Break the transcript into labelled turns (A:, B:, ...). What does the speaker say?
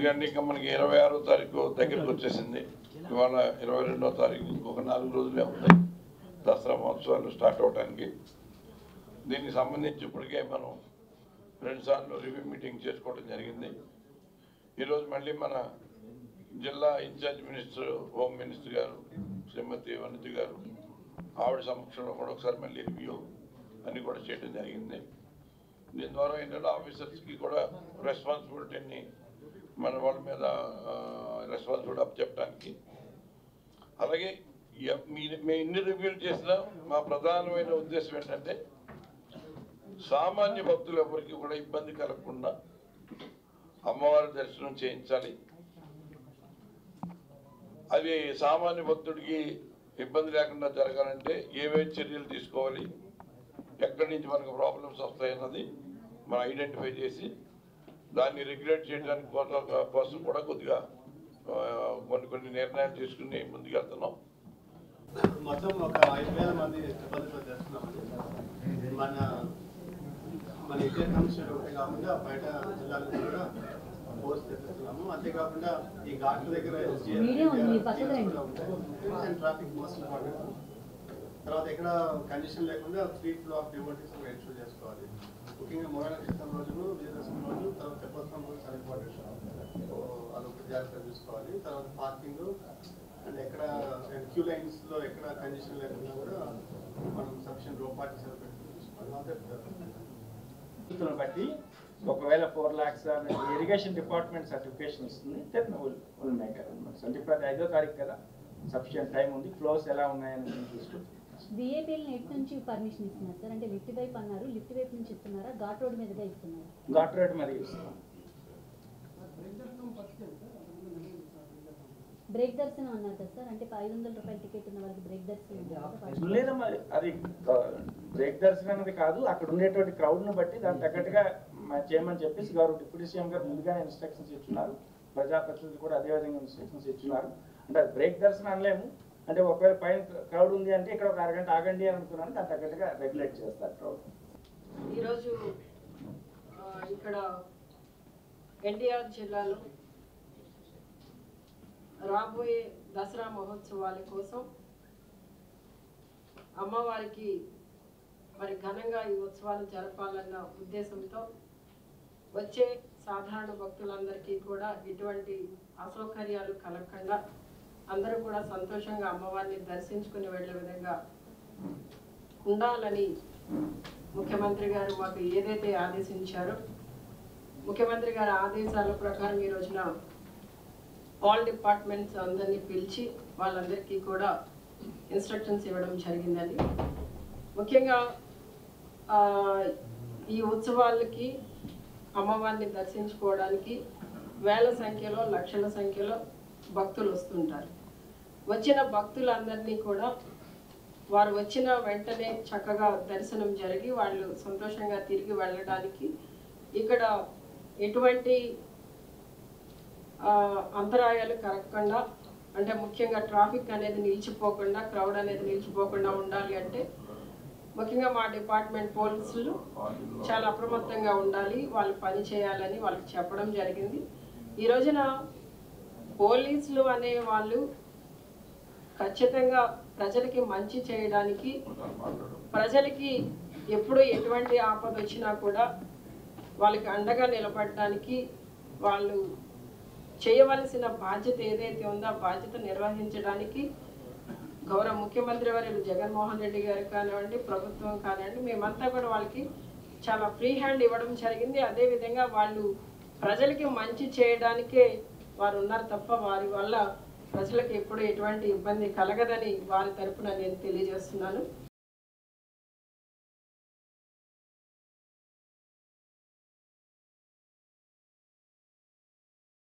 A: ఎందుకంటే ఇంకా మనకి ఇరవై ఆరో తారీఖు దగ్గరికి వచ్చేసింది ఇవాళ ఇరవై రెండో తారీఖు ఇంకొక నాలుగు రోజులే ఉంటాయి దసరా మహోత్సవాలు స్టార్ట్ అవడానికి దీనికి సంబంధించి ఇప్పటికే మనం రెండుసార్లు రివ్యూ మీటింగ్ చేసుకోవడం జరిగింది ఈరోజు మళ్ళీ మన జిల్లా ఇన్ఛార్జ్ మినిస్టర్ హోమ్ మినిస్టర్ గారు శ్రీమతి వనిత గారు ఆవిడ సమక్షంలో కూడా ఒకసారి మళ్ళీ రివ్యూ అని కూడా చేయడం జరిగింది దీని ద్వారా ఏంటంటే ఆఫీసర్స్కి కూడా రెస్పాన్సిబిలిటీని మన వాళ్ళ మీద రెస్పాన్సిబిలిటీ అప్ చెప్పడానికి అలాగే ఎ- మీ మేము ఇన్ని రివ్యూలు చేసినా మా ప్రధానమైన ఉద్దేశం ఏంటంటే సామాన్య భక్తులు ఎవరికి కూడా ఇబ్బంది కలగకుండా అమ్మవారి దర్శనం చేయించాలి అది సామాన్య భక్తుడికి ఇబ్బంది లేకుండా జరగాలంటే ఏవే చర్యలు తీసుకోవాలి ఎక్కడి నుంచి మనకు ప్రాబ్లమ్స్ వస్తాయన్నది మనం ఐడెంటిఫై చేసి దాన్ని రెగ్యులేట్ చేయడానికి కోసం కోసం కూడా కొద్దిగా ఆ, కొన్ని కొన్ని నిర్ణయాలు తీసుకుని ముందుకెళ్తున్నాం
B: మొత్తం ఒక ఐదు వేల మంది సిబ్బందితో చేస్తున్నామండి మన మన ఇండియా కమిషన్ ఒకటే కాకుండా బయట జిల్లాల నుంచి కూడా ఫోర్స్ తెప్పిస్తున్నాము అంతేకాకుండా ఈ ఘాట్ల దగ్గర SGF,
C: మీడియా ఉంది, మీ పక్కన
B: teams
C: రండి.
B: కూడా ఉంటాయి. Rules and traffic most important తర్వాత ఎక్కడ కండిషన్ లేకుండా free flow of devotees ensure చేసుకోవాలి ముఖ్యంగా మూల నక్షత్రం రోజులు విజయదశమి రోజు తర్వాత తెప్పోత్సవం రోజు చాలా ఇంపార్టెంట్ సో అదొకటి జాగ్రత్తగా చూసుకోవాలి తర్వాత పార్కింగ్ అండ్ ఎక్కడ క్యూ లైన్స్ లో ఎక్కడ కండిషన్ లేకుండా కూడా మనం సఫిషియెంట్ రో పార్టీ సెలబ్రేట్ చూసుకోవాలి
D: రైతులను బట్టి ఒకవేళ four lakhs irrigation department certification ఇస్తుంది then will will make arrangements అంటే ఇప్పుడు అది ఐదో తారీఖు కదా సఫిషియెంట్ టైం ఉంది ఫ్లోస్ ఎలా ఉన్నాయని మేము చూసుకుంటాం
C: బీఏపీఎల్ నెట్ నుంచి పర్మిషన్ ఇస్తున్నారు సార్ అంటే లిఫ్ట్ వైపు అన్నారు లిఫ్ట్ వైపు నుంచి ఇస్తున్నారా ఘాట్ రోడ్ మీదుగా ఇస్తున్నారా
D: ఘాట్ రేట్ మరి ఇస్తున్నాం
C: బ్రేక్ దర్శనం అన్నారు కదా సార్ అంటే ఐదు వందల రూపాయల టికెట్ ఉన్న వాళ్ళకి బ్రేక్ దర్శనం ఉంటుంది కదా?
D: లేదమ్మా అది బ్రేక్ దర్శనం అనేది కాదు అక్కడ ఉండేటువంటి crowd ను బట్టి దానికి తగ్గట్టుగా మ- చేయమని చెప్పేసి గౌరవ డిప్యూటీ సీఎం గారు ముందుగానే ఇన్స్ట్రక్షన్స్ ఇచ్చున్నారు ప్రజాప్రతినిధులు కూడా అదే విధంగా ఇన్స్ట్రక్షన్స్ ఇచ్చున్నారు అంటే అది బ్రేక్ దర్శనం అనలేము అంటే ఒకవేళ పైన క్రౌడ్ ఉంది అంటే ఇక్కడ ఒక అరగంట ఆగండి అని అనుకున్నాను దానికి తగ్గట్టుగా రెగ్యులేట్ చేస్తారు క్రౌడ్
E: ఈరోజు ఆ, ఇక్కడ ఎన్టీఆర్ జిల్లాలో రాబోయే దసరా మహోత్సవాల కోసం అమ్మవారికి మరి ఘనంగా ఈ ఉత్సవాలు జరపాలన్న ఉద్దేశంతో వచ్చే సాధారణ భక్తులందరికీ కూడా ఎటువంటి అసౌకర్యాలు కలగకుండా అందరూ కూడా సంతోషంగా అమ్మవారిని దర్శించుకుని వెళ్ళే విధంగా ఉండాలని ముఖ్యమంత్రి గారు మాకు ఏదైతే ఆదేశించారో ముఖ్యమంత్రి గారి ఆదేశాల ప్రకారం ఈ రోజున ఆల్ డిపార్ట్మెంట్స్ అందరినీ పిలిచి వాళ్ళందరికీ కూడా ఇన్స్ట్రక్షన్స్ ఇవ్వడం జరిగిందండి ముఖ్యంగా ఆ, ఈ ఉత్సవాలకి అమ్మవారిని దర్శించుకోవడానికి వేల సంఖ్యలో లక్షల సంఖ్యలో భక్తులు వస్తుంటారు వచ్చిన భక్తులందరినీ కూడా వారు వచ్చిన వెంటనే చక్కగా దర్శనం జరిగి వాళ్ళు సంతోషంగా తిరిగి వెళ్ళడానికి ఇక్కడ ఎటువంటి ఆ, అంతరాయాలు కలగకుండా అంటే ముఖ్యంగా ట్రాఫిక్ అనేది నిలిచిపోకుండా క్రౌడ్ అనేది నిలిచిపోకుండా ఉండాలి అంటే ముఖ్యంగా మా డిపార్ట్మెంట్ పోలీసులు చాలా అప్రమత్తంగా ఉండాలి వాళ్ళు పని చేయాలని వాళ్ళకి చెప్పడం జరిగింది ఈ రోజున పోలీసులు అనే వాళ్ళు ఖచ్చితంగా ప్రజలకి మంచి చేయడానికి ప్రజలకి ఎప్పుడు ఎటువంటి ఆపద వచ్చినా కూడా వాళ్ళకి అండగా నిలబడడానికి వాళ్ళు చేయవలసిన బాధ్యత ఏదైతే ఉందో ఆ బాధ్యత నిర్వహించడానికి గౌరవ ముఖ్యమంత్రి వారు జగన్మోహన్ రెడ్డి గారు కానివ్వండి ప్రభుత్వం కానివ్వండి మేమంతా కూడా వాళ్ళకి చాలా ఫ్రీ హ్యాండ్ ఇవ్వడం జరిగింది అదేవిధంగా వాళ్ళు ప్రజలకి మంచి చేయడానికే వారు ఉన్నారు తప్ప వారి వల్ల ప్రజలకు ఎప్పుడు ఎటువంటి ఇబ్బంది కలగదని వారి తరపున నేను తెలియజేస్తున్నాను